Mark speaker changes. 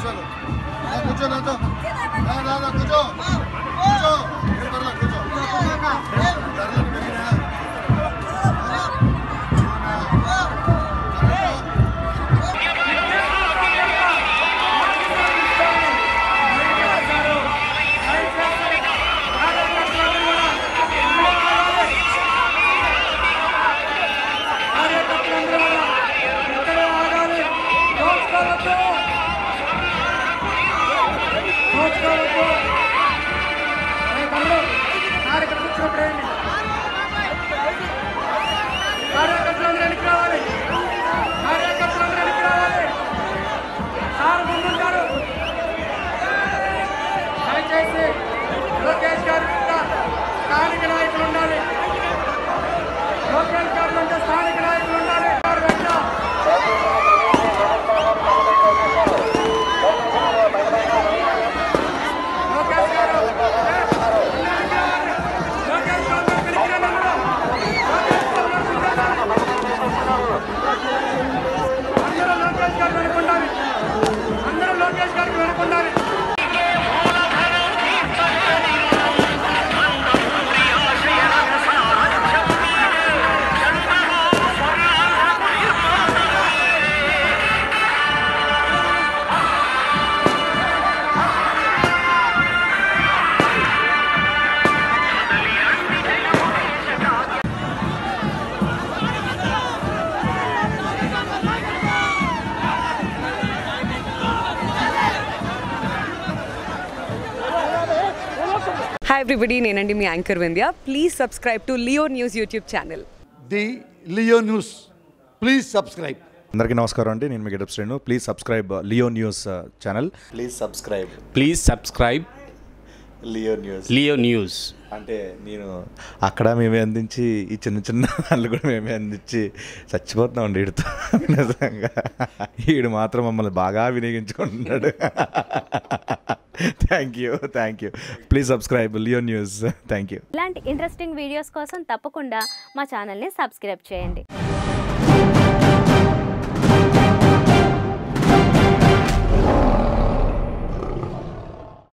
Speaker 1: కూర్చోను ఆ, కూర్చో నాతో రా, రా, రా, కూర్చో కూర్చో ఇక్కడ పర్లా, కూర్చో పర్లా, పెరిగినా.
Speaker 2: దయచేసి లోకేష్ గారు వెంట స్థానిక నాయకులు ఉండాలి లోకేష్ గారు వెంట స్థానిక నాయకులు ఉండాలి గారు వెంట లోకేష్ గారు లోకేష్ గారు వెనక్కి రండి అందరూ. లోకేష్ గారు వెనక్కి రండి. అందరూ లోకేష్ గారు వెనుకుండాలి అందరూ లోకేష్ గారికి వెనుకుండాలి
Speaker 3: హాయ్ ఎవ్రీబడి నేనండి మీ anchor Vindhya please subscribe to Leo News YouTube channel
Speaker 4: the Leo News please subscribe
Speaker 5: అందరికీ నమస్కారం అండి నేను మీ getup Sreenu please subscribe Leo News channel
Speaker 6: please subscribe
Speaker 7: please subscribe
Speaker 6: Leo News
Speaker 7: Leo News
Speaker 5: అంటే నేను అక్కడ మేమే అందించి ఈ చిన్న చిన్న వాళ్ళు కూడా మేమే అందించి చచ్చిపోతున్నాం వీడితో నిజంగా వీడు మాత్రం మమ్మల్ని బాగా వినియోగించుకుంటున్నాడు thank you thank you please subscribe Leo News thank you
Speaker 8: ఇలాంటి ఇంట్రెస్టింగ్ వీడియోస్ కోసం తప్పకుండా మా ఛానల్ని సబ్స్క్రైబ్ చేయండి